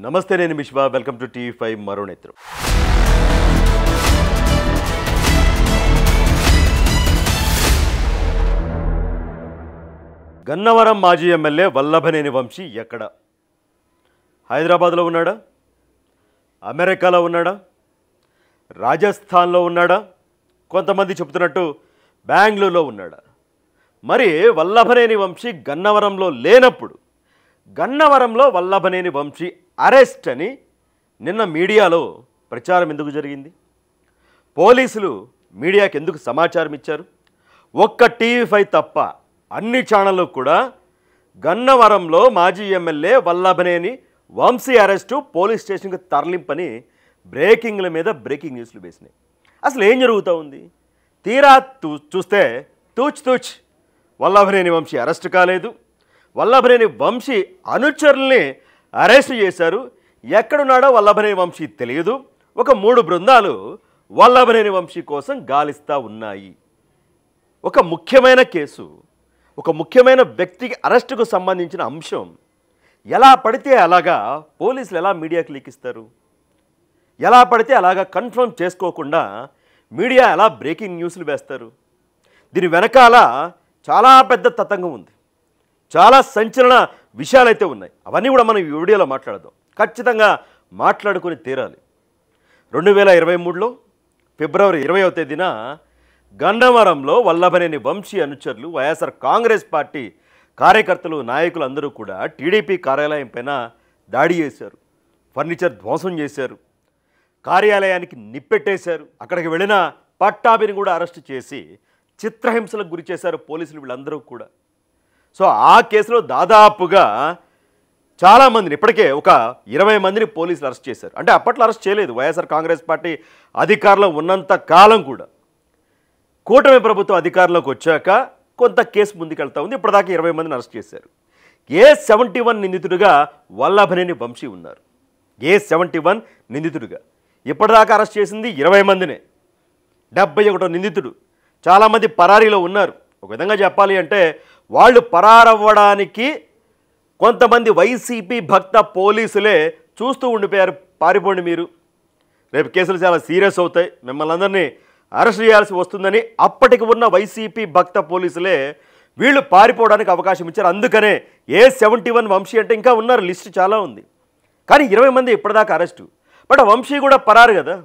నమస్తే నేను Mishwa welcome to TV five మరో నేత్రం గన్నవరం మాజీ ఎమ్మెల్యే వల్లభనేని వంశీ ఎక్కడ హైదరాబాద్లో ఉన్నాడా అమెరికాలో ఉన్నాడా రాజస్థాన్లో ఉన్నాడా కొంతమంది చెబుతున్నట్టు బెంగళూరులో ఉన్నాడా మరి వల్లభనేని వంశీ గన్నవరంలో లేనప్పుడు గన్నవరంలో వల్లభనేని వంశీ అరెస్ట్ అని నిన్న మీడియాలో ప్రచారం ఎందుకు జరిగింది పోలీసులు మీడియాకి ఎందుకు సమాచారం ఇచ్చారు ఒక్క టీవీ ఫైవ్ తప్ప అన్ని ఛానళ్ళు కూడా గన్నవరంలో మాజీ MLA Vallabhaneni Vamsi arrest police స్టేషన్కి తరలింపని బ్రేకింగ్ల మీద బ్రేకింగ్ న్యూస్లు వేసినాయి అసలు ఏం జరుగుతూ ఉంది తీరా తూ చూస్తే తూచ్ తూచ్ వల్లభనేని వంశీ అరెస్ట్ కాలేదు వల్లభనేని వంశీ అనుచరుల్ని అరెస్ట్ చేశారు ఎక్కడున్నాడో వల్లభనేని వంశీ తెలియదు ఒక మూడు బృందాలు వల్లభనేని వంశీ కోసం గాలిస్తూ ఉన్నాయి ఒక ముఖ్యమైన కేసు ఒక ముఖ్యమైన వ్యక్తికి అరెస్టుకు సంబంధించిన అంశం ఎలా పడితే అలాగా పోలీసులు ఎలా మీడియాకి లీకిస్తారు ఎలా పడితే అలాగా కన్ఫర్మ్ చేసుకోకుండా మీడియా ఎలా బ్రేకింగ్ న్యూస్లు వేస్తారు దీని వెనకాల చాలా పెద్ద తతంగం ఉంది చాలా సంచలన విషయాలైతే ఉన్నాయి అవన్నీ కూడా మనం ఈ వీడియోలో మాట్లాడదాం ఖచ్చితంగా మాట్లాడుకొని తీరాలి రెండు వేల ఇరవై మూడులో ఫిబ్రవరి ఇరవైవ తేదీన గన్నవరంలో వల్లభనేని వంశీ అనుచరులు వైఎస్ఆర్ కాంగ్రెస్ పార్టీ కార్యకర్తలు నాయకులు అందరూ కూడా టీడీపీ కార్యాలయం పైన దాడి చేశారు ఫర్నిచర్ ధ్వంసం చేశారు కార్యాలయానికి నిప్పెట్టేశారు అక్కడికి వెళ్ళిన పట్టాభిని కూడా అరెస్ట్ చేసి చిత్రహింసలకు గురి చేశారు పోలీసులు వీళ్ళందరూ కూడా సో ఆ కేసులో దాదాపుగా చాలామందిని ఇప్పటికే ఒక ఇరవై మందిని పోలీసులు అరెస్ట్ చేశారు అంటే అప్పట్లో అరెస్ట్ చేయలేదు వైఎస్ఆర్ కాంగ్రెస్ పార్టీ అధికారంలో ఉన్నంత కాలం కూడా కూటమి ప్రభుత్వం అధికారంలోకి వచ్చాక కొంత కేసు ముందుకెళ్తా ఉంది ఇప్పటిదాకా ఇరవై మందిని అరెస్ట్ చేశారు ఏ సెవెంటీ వన్ నిందితుడిగా వల్లభనేని వంశీ ఉన్నారు ఏ సెవెంటీ వన్ నిందితుడిగా ఇప్పటిదాకా అరెస్ట్ చేసింది ఇరవై మందినే డెబ్బై ఒకటో నిందితుడు చాలామంది పరారీలో ఉన్నారు ఒక విధంగా చెప్పాలి అంటే వాళ్ళు పరారవ్వడానికి కొంతమంది వైసీపీ భక్త పోలీసులే చూస్తూ ఉండిపోయారు పారిపోండి మీరు రేపు కేసులు చాలా సీరియస్ అవుతాయి మిమ్మల్ని అందరినీ అరెస్ట్ చేయాల్సి వస్తుందని అప్పటికి ఉన్న వైసీపీ భక్త పోలీసులే వీళ్ళు పారిపోవడానికి అవకాశం ఇచ్చారు అందుకనే ఏ సెవెంటీ వన్ వంశీ అంటే ఇంకా ఉన్నారు లిస్ట్ చాలా ఉంది కానీ ఇరవై మంది ఇప్పటిదాకా అరెస్టు బట్ ఆ వంశీ కూడా పరారు కదా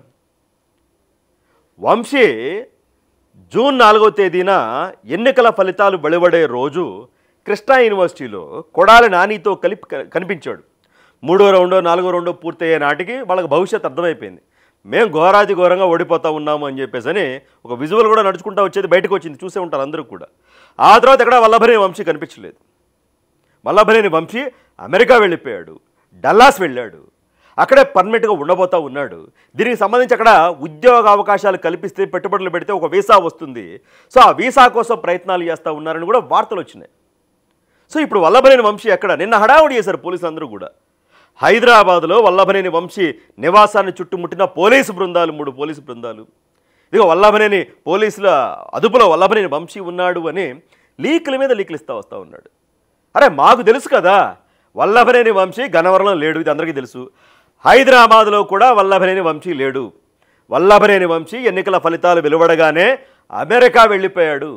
వంశీ జూన్ నాలుగో తేదీన ఎన్నికల ఫలితాలు వెలువడే రోజు కృష్ణా యూనివర్సిటీలో కొడాలి నానితో కలిపి క- కనిపించాడు మూడో రౌండో నాలుగో రౌండో పూర్తయ్యే నాటికి వాళ్ళకి భవిష్యత్ అర్థమైపోయింది మేము ఘోరాతి ఘోరంగా ఓడిపోతా ఉన్నాము అని చెప్పేసి అని ఒక విజువల్ కూడా నడుచుకుంటూ వచ్చేది బయటకు వచ్చింది చూసే ఉంటారు అందరూ కూడా ఆ తర్వాత ఎక్కడ వల్లభనేని వంశీ కనిపించలేదు వల్లభనేని వంశీ అమెరికా వెళ్ళిపోయాడు డల్లాస్ వెళ్ళాడు అక్కడే పర్మనెంట్గా ఉండబోతా ఉన్నాడు దీనికి సంబంధించి అక్కడ ఉద్యోగ అవకాశాలు కల్పిస్తే పెట్టుబడులు పెడితే ఒక వీసా వస్తుంది సో ఆ వీసా కోసం ప్రయత్నాలు చేస్తూ ఉన్నారని కూడా వార్తలు వచ్చినాయి సో ఇప్పుడు వల్లభనేని వంశీ ఎక్కడ నిన్న హడావుడి చేశారు పోలీసులు అందరూ కూడా హైదరాబాద్లో వల్లభనేని వంశీ నివాసాన్ని చుట్టుముట్టిన పోలీసు బృందాలు మూడు పోలీసు బృందాలు ఇదిగో వల్లభనేని పోలీసుల అదుపులో వల్లభనేని వంశీ ఉన్నాడు అని లీకుల మీద లీకులు ఇస్తా వస్తూ ఉన్నాడు అరే మాకు తెలుసు కదా వల్లభనేని వంశీ గన్నవరంలో లేడు ఇది అందరికీ తెలుసు హైదరాబాద్లో కూడా వల్లభనేని వంశీ లేడు వల్లభనేని వంశీ ఎన్నికల ఫలితాలు వెలువడగానే అమెరికా వెళ్ళిపోయాడు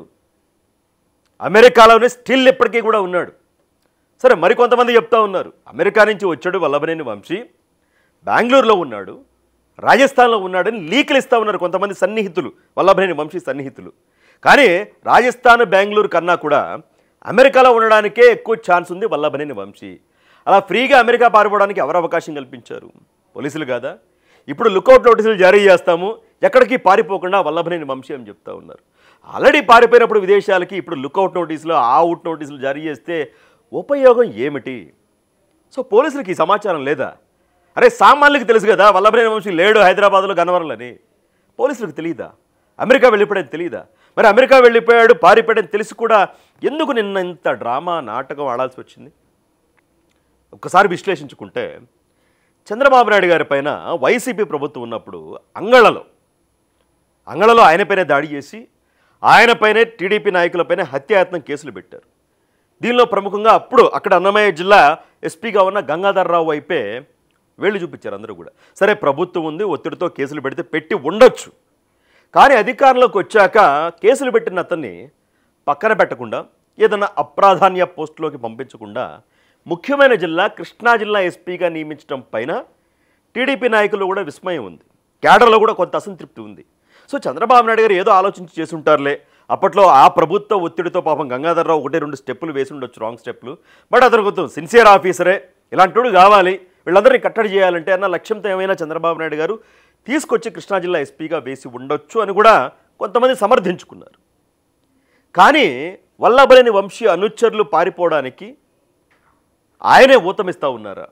అమెరికాలోనే స్టిల్ ఇప్పటికీ కూడా ఉన్నాడు సరే మరికొంతమంది చెప్తా ఉన్నారు అమెరికా నుంచి వచ్చాడు వల్లభనేని వంశీ బెంగళూరులో ఉన్నాడు రాజస్థాన్లో ఉన్నాడని లీకులు ఇస్తా ఉన్నారు కొంతమంది సన్నిహితులు వల్లభనేని వంశీ సన్నిహితులు కానీ రాజస్థాన్ బెంగళూరు కన్నా కూడా అమెరికాలో ఉండడానికే ఎక్కువ ఛాన్స్ ఉంది వల్లభనేని వంశీ అలా ఫ్రీగా అమెరికా పారిపోవడానికి ఎవరు అవకాశం కల్పించారు పోలీసులు కాదా ఇప్పుడు లుకౌట్ నోటీసులు జారీ చేస్తాము ఎక్కడికి పారిపోకుండా వల్లభనేని వంశీ అని చెప్తా ఉన్నారు ఆల్రెడీ పారిపోయినప్పుడు విదేశాలకి ఇప్పుడు లుకౌట్ నోటీసులు ఆ అవుట్ నోటీసులు జారీ చేస్తే ఉపయోగం ఏమిటి సో పోలీసులకి ఈ సమాచారం లేదా అరే సామాన్యులకు తెలుసు కదా వల్లభనేని వంశీ లేడు హైదరాబాద్లో గన్నవరంలని పోలీసులకు తెలియదా అమెరికా వెళ్ళిపోయాడని తెలియదా మరి అమెరికా వెళ్ళిపోయాడు పారిపోయాడని తెలిసి కూడా ఎందుకు నిన్న ఇంత డ్రామా నాటకం ఆడాల్సి వచ్చింది ఒక్కసారి విశ్లేషించుకుంటే చంద్రబాబు నాయుడు గారి పైన వైసీపీ ప్రభుత్వం ఉన్నప్పుడు అంగళలో అంగళలో ఆయనపైనే దాడి చేసి ఆయనపైనే టీడీపీ నాయకులపైనే హత్యాయత్నం కేసులు పెట్టారు దీనిలో ప్రముఖంగా అప్పుడు అక్కడ అన్నమయ్య జిల్లా ఎస్పీగా ఉన్న గంగాధర్రావు వైపే వేళ్ళు చూపించారు అందరూ కూడా సరే ప్రభుత్వం ఉంది ఒత్తిడితో కేసులు పెడితే పెట్టి ఉండొచ్చు కానీ అధికారంలోకి వచ్చాక కేసులు పెట్టిన అతన్ని పక్కన పెట్టకుండా ఏదైనా అప్రాధాన్య పోస్టులోకి పంపించకుండా ముఖ్యమైన జిల్లా కృష్ణా జిల్లా ఎస్పీగా నియమించడం పైన టీడీపీ నాయకులు కూడా విస్మయం ఉంది కేడర్లో కూడా కొంత అసంతృప్తి ఉంది సో చంద్రబాబు నాయుడు గారు ఏదో ఆలోచించి చేసుంటారులే అప్పట్లో ఆ ప్రభుత్వ ఒత్తిడితో పాపం గంగాధర్రావు ఒకటి రెండు స్టెప్పులు వేసి ఉండొచ్చు రాంగ్ స్టెప్పులు బట్ అతను కొంచెం సిన్సియర్ ఆఫీసరే ఇలాంటి కావాలి వీళ్ళందరినీ కట్టడి చేయాలంటే అన్న లక్ష్యంతో ఏమైనా చంద్రబాబు నాయుడు గారు తీసుకొచ్చి కృష్ణా జిల్లా ఎస్పీగా వేసి ఉండొచ్చు అని కూడా కొంతమంది సమర్థించుకున్నారు కానీ వల్లభలేని వంశీ అనుచరులు పారిపోవడానికి ఆయనే ఊతమిస్తూ ఉన్నారా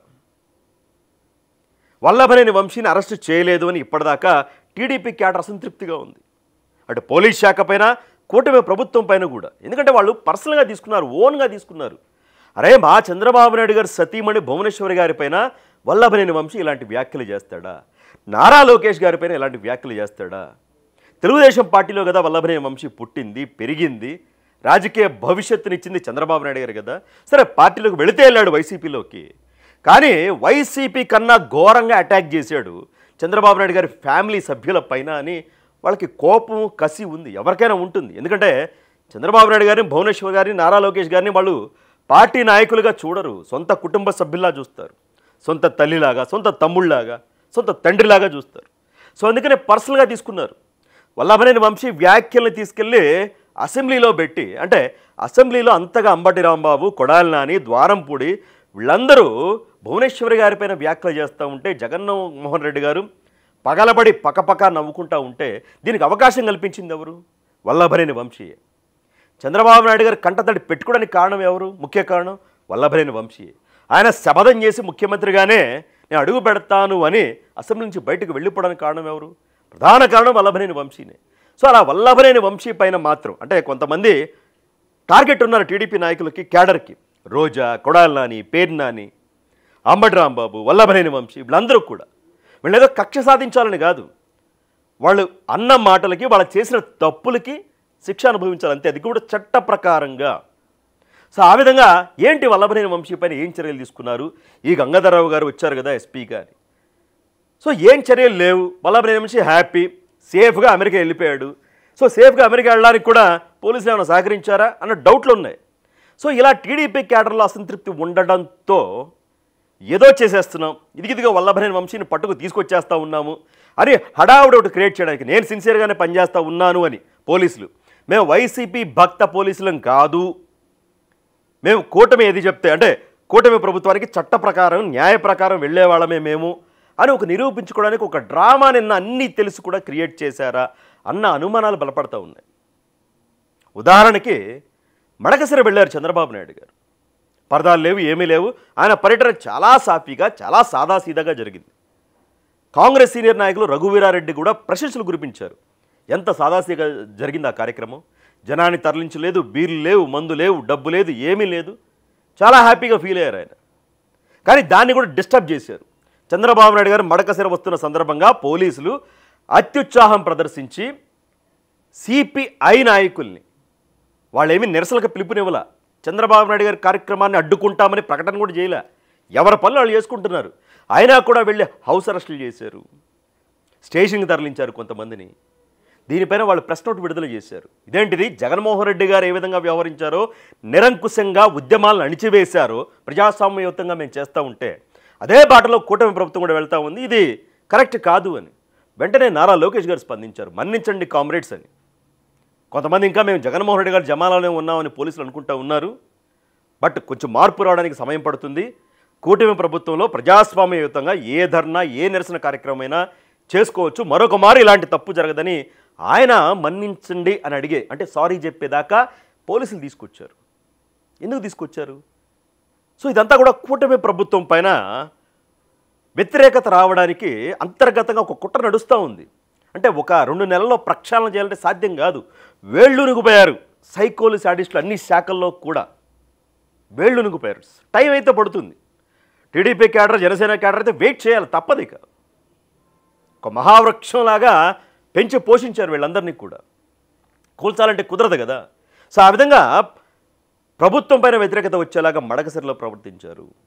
వల్లభనేని వంశీని అరెస్ట్ చేయలేదు అని ఇప్పటిదాకా టీడీపీ క్యాడర్ అసంతృప్తిగా ఉంది అటు పోలీస్ శాఖ పైన కూటమి ప్రభుత్వం పైన కూడా ఎందుకంటే వాళ్ళు పర్సనల్గా తీసుకున్నారు ఓన్గా తీసుకున్నారు అరే మా చంద్రబాబు నాయుడు గారు సతీమణి భువనేశ్వరి గారి పైన వల్లభనేని వంశీ ఇలాంటి వ్యాఖ్యలు చేస్తాడా నారా లోకేష్ గారి పైన ఇలాంటి వ్యాఖ్యలు చేస్తాడా తెలుగుదేశం పార్టీలో కదా వల్లభనేని వంశీ పుట్టింది పెరిగింది రాజకీయ భవిష్యత్తునిచ్చింది చంద్రబాబు నాయుడు గారు కదా సరే పార్టీలోకి వెళితే వెళ్ళాడు వైసీపీలోకి కానీ వైసీపీ కన్నా ఘోరంగా అటాక్ చేశాడు చంద్రబాబు నాయుడు గారి ఫ్యామిలీ సభ్యుల పైన అని వాళ్ళకి కోపం కసి ఉంది ఎవరికైనా ఉంటుంది ఎందుకంటే చంద్రబాబు నాయుడు గారిని భువనేశ్వర్ గారిని నారా లోకేష్ గారిని వాళ్ళు పార్టీ నాయకులుగా చూడరు సొంత కుటుంబ సభ్యుల్లా చూస్తారు సొంత తల్లిలాగా సొంత తమ్ముళ్ళలాగా సొంత తండ్రిలాగా చూస్తారు సో అందుకనే పర్సనల్గా తీసుకున్నారు వల్లభనేని వంశీ వ్యాఖ్యల్ని తీసుకెళ్ళి అసెంబ్లీలో పెట్టి అంటే అసెంబ్లీలో అంతగా అంబటి రాంబాబు కొడాలి నాని ద్వారంపూడి వీళ్ళందరూ భువనేశ్వరి గారిపైన వ్యాఖ్యలు చేస్తూ ఉంటే జగన్మోహన్ రెడ్డి గారు పగలబడి పకపక నవ్వుకుంటా ఉంటే దీనికి అవకాశం కల్పించింది ఎవరు వల్లభనేని వంశీయే చంద్రబాబు నాయుడు గారు కంటతడి పెట్టుకోవడానికి కారణం ఎవరు ముఖ్య కారణం వల్లభనేని వంశీ ఆయన శపథం చేసి ముఖ్యమంత్రిగానే నేను అడుగు పెడతాను అని అసెంబ్లీ నుంచి బయటకు వెళ్ళిపోవడానికి కారణం ఎవరు ప్రధాన కారణం వల్లభనేని వంశీనే సో అలా వల్లభనేని వంశీ పైన మాత్రం అంటే కొంతమంది టార్గెట్ ఉన్నారు టీడీపీ నాయకులకి క్యాడర్కి రోజా కొడాలి నాని పేరు నాని అంబటి రాంబాబు వల్లభనేని వంశీ వీళ్ళందరూ కూడా వీళ్ళు ఏదో కక్ష సాధించాలని కాదు వాళ్ళు అన్న మాటలకి వాళ్ళు చేసిన తప్పులకి శిక్ష అనుభవించాలి అంతే అది కూడా చట్ట ప్రకారంగా సో ఆ విధంగా ఏంటి వల్లభనేని వంశీ పైన ఏం చర్యలు తీసుకున్నారు ఈ గంగాధరరావు గారు వచ్చారు కదా ఎస్పీ గారి సో ఏం చర్యలు లేవు వల్లభనేని వంశీ హ్యాపీ సేఫ్గా అమెరికా వెళ్ళిపోయాడు సో సేఫ్గా అమెరికా వెళ్ళడానికి కూడా పోలీసులు ఏమైనా సహకరించారా అన్న డౌట్లు ఉన్నాయి సో ఇలా టీడీపీ క్యాడర్లో అసంతృప్తి ఉండడంతో ఏదో చేసేస్తున్నాం ఇదిగిదిగా వల్లభనేని వంశీని పట్టుకు తీసుకొచ్చేస్తా ఉన్నాము అని హడావుడి ఒకటి క్రియేట్ చేయడానికి నేను సిన్సియర్గానే పనిచేస్తా ఉన్నాను అని పోలీసులు మేము వైసీపీ భక్త పోలీసులం కాదు మేము కూటమి ఏది చెప్తే అంటే కూటమి ప్రభుత్వానికి చట్ట ప్రకారం న్యాయ ప్రకారం వెళ్ళేవాళ్ళమే మేము అని ఒక నిరూపించుకోవడానికి ఒక డ్రామా నిన్న అన్నీ తెలిసి కూడా క్రియేట్ చేశారా అన్న అనుమానాలు బలపడతా ఉన్నాయి ఉదాహరణకి మడకసిర వెళ్ళారు చంద్రబాబు నాయుడు గారు పరదాలు లేవు ఏమీ లేవు ఆయన పర్యటన చాలా సాఫీగా చాలా సాదాసీదాగా జరిగింది కాంగ్రెస్ సీనియర్ నాయకులు రఘువీరారెడ్డి కూడా ప్రశంసలు కురిపించారు ఎంత సాదాసీగా జరిగింది ఆ కార్యక్రమం జనాన్ని తరలించలేదు బీర్లు లేవు మందు లేవు డబ్బు లేదు ఏమీ లేదు చాలా హ్యాపీగా ఫీల్ అయ్యారు ఆయన కానీ దాన్ని కూడా డిస్టర్బ్ చేశారు చంద్రబాబు నాయుడు గారు మడకసిర వస్తున్న సందర్భంగా పోలీసులు అత్యుత్సాహం ప్రదర్శించి సిపిఐ నాయకుల్ని వాళ్ళేమీ నిరసనకు పిలుపునివ్వాల చంద్రబాబు నాయుడు గారి కార్యక్రమాన్ని అడ్డుకుంటామని ప్రకటన కూడా చేయలే ఎవరి పనులు వాళ్ళు చేసుకుంటున్నారు అయినా కూడా వెళ్ళి హౌస్ అరెస్టులు చేశారు స్టేషన్కి తరలించారు కొంతమందిని దీనిపైన వాళ్ళు ప్రెస్ నోట్ విడుదల చేశారు ఇదేంటిది జగన్మోహన్ రెడ్డి గారు ఏ విధంగా వ్యవహరించారో నిరంకుశంగా ఉద్యమాలను అణిచివేశారో ప్రజాస్వామ్యయుతంగా మేము చేస్తూ ఉంటే అదే బాటలో కూటమి ప్రభుత్వం కూడా వెళ్తా ఉంది ఇది కరెక్ట్ కాదు అని వెంటనే నారా లోకేష్ గారు స్పందించారు మన్నించండి కామ్రేడ్స్ అని కొంతమంది ఇంకా మేము జగన్మోహన్ రెడ్డి గారు జమాలానే ఉన్నామని పోలీసులు అనుకుంటా ఉన్నారు బట్ కొంచెం మార్పు రావడానికి సమయం పడుతుంది కూటమి ప్రభుత్వంలో ప్రజాస్వామ్యయుతంగా ఏ ధర్నా ఏ నిరసన కార్యక్రమమైనా చేసుకోవచ్చు మరొక మారు ఇలాంటి తప్పు జరగదని ఆయన మన్నించండి అని అడిగే అంటే సారీ చెప్పేదాకా పోలీసులు తీసుకొచ్చారు ఎందుకు తీసుకొచ్చారు సో ఇదంతా కూడా కూటమి ప్రభుత్వం పైన వ్యతిరేకత రావడానికి అంతర్గతంగా ఒక కుట్ర నడుస్తూ ఉంది అంటే ఒక రెండు నెలల్లో ప్రక్షాళన చేయాలంటే సాధ్యం కాదు వేళ్ళునుగుపోయారు సైకోలు శాడిస్టులు అన్ని శాఖల్లో కూడా వేళ్ళునుగుపోయారు టైం అయితే పడుతుంది టీడీపీ క్యాడర్ జనసేన క్యాడర్ అయితే వెయిట్ చేయాలి తప్పదు ఇక ఒక మహావృక్షంలాగా పెంచి పోషించారు వీళ్ళందరినీ కూడా కూల్చాలంటే కుదరదు కదా సో ఆ విధంగా ప్రభుత్వం పైన వ్యతిరేకత వచ్చేలాగా మడకసిరిలో ప్రవర్తించారు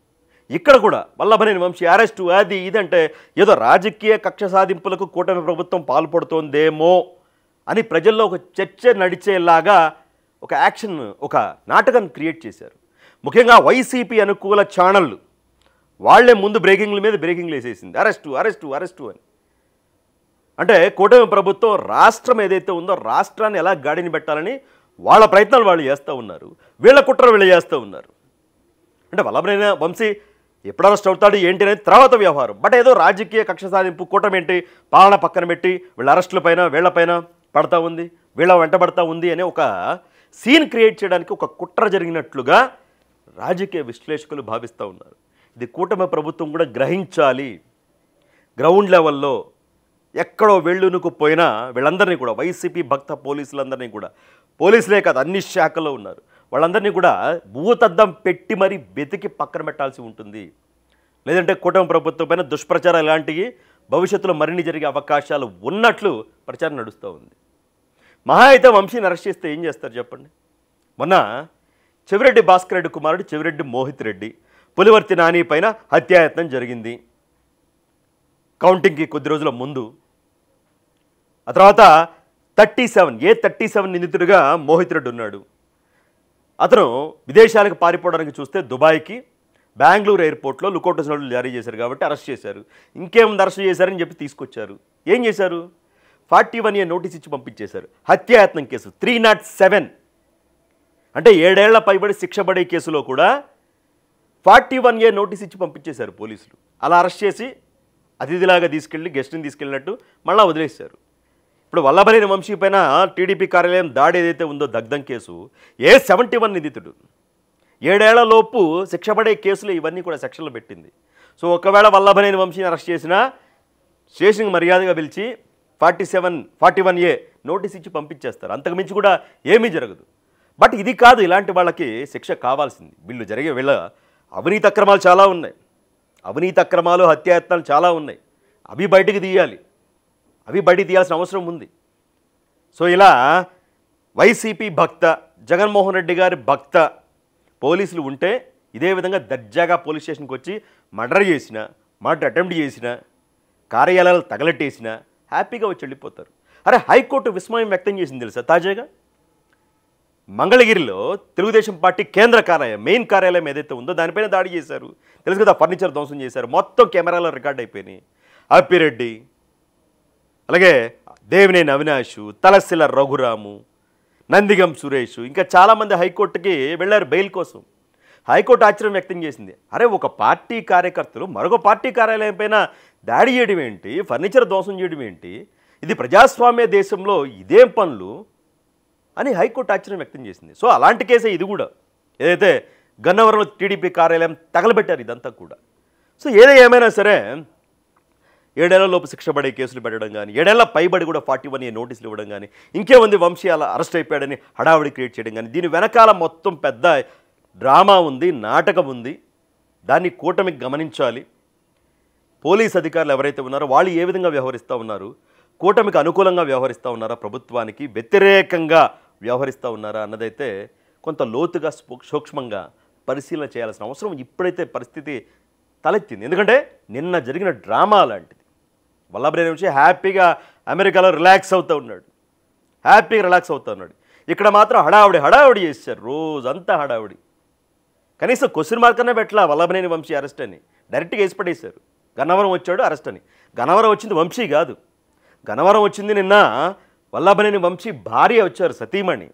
ఇక్కడ కూడా వల్లభనేని వంశీ అరెస్టు అది ఇదంటే ఏదో రాజకీయ కక్ష సాధింపులకు కూటమి ప్రభుత్వం పాల్పడుతోందేమో అని ప్రజల్లో ఒక చర్చ నడిచేలాగా ఒక యాక్షన్ ఒక నాటకాన్ని క్రియేట్ చేశారు ముఖ్యంగా వైసీపీ అనుకూల ఛానళ్ళు వాళ్ళే ముందు బ్రేకింగ్ల మీద బ్రేకింగ్లు వేసేసింది అరెస్టు అరెస్టు అరెస్టు అని అంటే కూటమి ప్రభుత్వం రాష్ట్రం ఏదైతే ఉందో రాష్ట్రాన్ని ఎలా గాడిని పెట్టాలని వాళ్ళ ప్రయత్నాలు వాళ్ళు చేస్తూ ఉన్నారు వీళ్ళ కుట్ర వీళ్ళు చేస్తూ ఉన్నారు అంటే వల్లభనైన వంశీ ఎప్పుడు అరెస్ట్ అవుతాడు ఏంటి అనేది తర్వాత వ్యవహారం బట్ ఏదో రాజకీయ కక్ష సాధింపు కూటమి ఏంటి పాలన పక్కన పెట్టి వీళ్ళ అరెస్టుల పైన వీళ్ళపైన పడతా ఉంది వీళ్ళ వెంటబడతా ఉంది అనే ఒక సీన్ క్రియేట్ చేయడానికి ఒక కుట్ర జరిగినట్లుగా రాజకీయ విశ్లేషకులు భావిస్తూ ఉన్నారు ఇది కూటమి ప్రభుత్వం కూడా గ్రహించాలి గ్రౌండ్ లెవెల్లో ఎక్కడో వెళ్ళునుకు పోయినా వీళ్ళందరినీ కూడా వైసీపీ భక్త పోలీసులందరినీ కూడా పోలీసులే కాదు అన్ని శాఖల్లో ఉన్నారు వాళ్ళందరినీ కూడా భూతద్దం పెట్టి మరీ వెతికి పక్కన పెట్టాల్సి ఉంటుంది లేదంటే కూటమి ప్రభుత్వం పైన దుష్ప్రచారం ఇలాంటివి భవిష్యత్తులో మరిన్ని జరిగే అవకాశాలు ఉన్నట్లు ప్రచారం నడుస్తూ ఉంది మహా అయితే వంశీని అరెస్ట్ చేస్తే ఏం చేస్తారు చెప్పండి మొన్న చెవిరెడ్డి భాస్కర్ రెడ్డి కుమారుడు చెవిరెడ్డి మోహిత్ రెడ్డి పులివర్తి నాని పైన హత్యాయత్నం జరిగింది కౌంటింగ్కి కొద్ది రోజుల ముందు ఆ తర్వాత thirty seven A thirty seven నిందితుడిగా మోహిత్ రెడ్డి ఉన్నాడు అతను విదేశాలకు పారిపోవడానికి చూస్తే దుబాయ్కి బెంగళూరు ఎయిర్పోర్ట్లో లుకౌట్ నోట్లు జారీ చేశారు కాబట్టి అరెస్ట్ చేశారు ఇంకేముంది అరెస్ట్ చేశారని చెప్పి తీసుకొచ్చారు ఏం చేశారు ఫార్టీ వన్ ఏ నోటీస్ ఇచ్చి పంపించేశారు హత్యాయత్నం కేసు త్రీ నాట్ సెవెన్ అంటే ఏడేళ్ల పైబడి శిక్ష పడే కేసులో కూడా ఫార్టీ వన్ ఏ నోటీస్ ఇచ్చి పంపించేశారు పోలీసులు అలా అరెస్ట్ చేసి అతిథిలాగా తీసుకెళ్ళి గెస్ట్ని తీసుకెళ్ళినట్టు మళ్ళా వదిలేశారు ఇప్పుడు వల్లభనేని వంశీ పైన టీడీపీ కార్యాలయం దాడి ఏదైతే ఉందో దగ్ధం కేసు ఏ సెవెంటీ వన్ నిందితుడు ఏడేళ్లలోపు శిక్ష పడే కేసులు ఇవన్నీ కూడా సెక్షన్లు పెట్టింది సో ఒకవేళ వల్లభనేని వంశీని అరెస్ట్ చేసినా స్టేషన్కి మర్యాదగా పిలిచి forty seven forty one A notice ఇచ్చి పంపించేస్తారు అంతకు మించి కూడా ఏమీ జరగదు బట్ ఇది కాదు ఇలాంటి వాళ్ళకి శిక్ష కావాల్సింది వీళ్ళు జరిగే వీళ్ళ అవినీతి అక్రమాలు చాలా ఉన్నాయి అవినీతి అక్రమాలు హత్యాయత్నాలు చాలా ఉన్నాయి అవి బయటికి తీయాలి అవి బయటికి తీయాల్సిన అవసరం ఉంది సో ఇలా వైసీపీ భక్త జగన్మోహన్ రెడ్డి గారి భక్త పోలీసులు ఉంటే ఇదే విధంగా దర్జాగా పోలీస్ స్టేషన్కి వచ్చి మర్డర్ చేసిన మర్డర్ అటెంప్ట్ చేసిన కార్యాలయాలు తగలెట్టేసిన హ్యాపీగా వచ్చి వెళ్ళిపోతారు అరే హైకోర్టు విస్మయం వ్యక్తం చేసింది తెలుసా తాజాగా మంగళగిరిలో తెలుగుదేశం పార్టీ కేంద్ర కార్యాలయం మెయిన్ కార్యాలయం ఏదైతే ఉందో దానిపైన దాడి చేశారు తెలుసు కదా ఫర్నిచర్ ధ్వంసం చేశారు మొత్తం కెమెరాలో రికార్డ్ అయిపోయినాయి అప్పిరెడ్డి అలాగే దేవినేని అవినాష్ తలసిల రఘురాము నందిగం సురేష్ ఇంకా చాలామంది హైకోర్టుకి వెళ్ళారు బెయిల్ కోసం హైకోర్టు ఆశ్చర్యం వ్యక్తం చేసింది అరే ఒక పార్టీ కార్యకర్తలు మరొక పార్టీ కార్యాలయం పైన దాడి చేయడం ఏంటి ఫర్నిచర్ ధ్వంసం చేయడం ఏంటి ఇది ప్రజాస్వామ్య దేశంలో ఇదేం పనులు అని హైకోర్టు ఆశ్చర్యం వ్యక్తం చేసింది సో అలాంటి కేసే ఇది కూడా ఏదైతే గన్నవరంలో టీడీపీ కార్యాలయం తగలబెట్టారు ఇదంతా కూడా సో ఏదో ఏమైనా సరే ఏడేళ్ల లోపు శిక్ష పడే కేసులు పెట్టడం కానీ ఏడేళ్ల పైబడి కూడా ఫార్టీ వన్ ఏ నోటీసులు ఇవ్వడం కానీ ఇంకేముంది వంశీ అలా అరెస్ట్ అయిపోయాడని హడావిడి క్రియేట్ చేయడం కానీ దీని వెనకాల మొత్తం పెద్ద డ్రామా ఉంది నాటకం ఉంది దాన్ని కూటమికి గమనించాలి పోలీస్ అధికారులు ఎవరైతే ఉన్నారో వాళ్ళు ఏ విధంగా వ్యవహరిస్తూ ఉన్నారు కూటమికి అనుకూలంగా వ్యవహరిస్తూ ఉన్నారా ప్రభుత్వానికి వ్యతిరేకంగా వ్యవహరిస్తూ ఉన్నారా అన్నదైతే కొంత లోతుగా స్పూ- సూక్ష్మంగా పరిశీలన చేయాల్సిన అవసరం ఇప్పుడైతే పరిస్థితి తలెత్తింది ఎందుకంటే నిన్న జరిగిన డ్రామా లాంటిది వల్లభనేని నుంచి హ్యాపీగా అమెరికాలో రిలాక్స్ అవుతూ ఉన్నాడు హ్యాపీగా రిలాక్స్ అవుతూ ఉన్నాడు ఇక్కడ మాత్రం హడావుడి హడావుడి చేశారు రోజంతా హడావుడి కనీసం క్వశ్చన్ మార్క్ అనే పెట్టలా వల్లభనేని వంశీ అరెస్ట్ అని డైరెక్ట్గా వేసి పడేశారు గన్నవరం వచ్చాడు అరెస్ట్ అని గన్నవరం వచ్చింది వంశీ కాదు గన్నవరం వచ్చింది నిన్న వల్లభనేని వంశీ భార్య వచ్చారు సతీమణి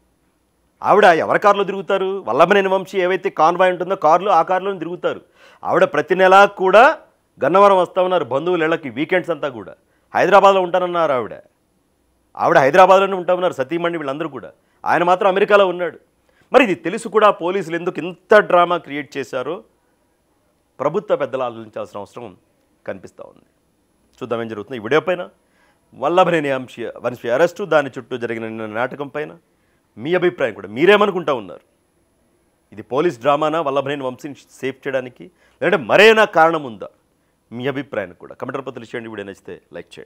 ఆవిడ ఎవరి కారులో తిరుగుతారు వల్లభనేని వంశీ ఏవైతే కాన్వాయ్ ఉంటుందో కారులో ఆ కారులో తిరుగుతారు ఆవిడ ప్రతి నెలా కూడా గన్నవరం వస్తూ ఉన్నారు బంధువుల ఇళ్ళకి వీకెండ్స్ అంతా కూడా హైదరాబాద్లో ఉంటానన్నారు ఆవిడ ఆవిడ హైదరాబాద్లోనే ఉంటా ఉన్నారు సతీమణి వీళ్ళందరూ కూడా ఆయన మాత్రం అమెరికాలో ఉన్నాడు మరి ఇది తెలుసు కూడా పోలీసులు ఎందుకు ఇంత డ్రామా క్రియేట్ చేశారో ప్రభుత్వ పెద్దలు ఆలోచించాల్సిన అవసరం కనిపిస్తూ ఉంది చూద్దాం ఏం జరుగుతుంది ఈ వీడియో పైన వల్లభనేని అంశ వంశీ అరెస్టు దాని చుట్టూ జరిగిన నిన్న నాటకం పైన మీ అభిప్రాయం కూడా మీరేమనుకుంటా ఉన్నారు ఇది పోలీస్ డ్రామానా వల్లభనేని వంశీని సేఫ్ చేయడానికి లేదంటే మరేనా కారణం ఉందా మీ అభిప్రాయాన్ని కూడా కమెంటర్ పత్రులు చేయండి వీడియో నచ్చితే లైక్ చేయండి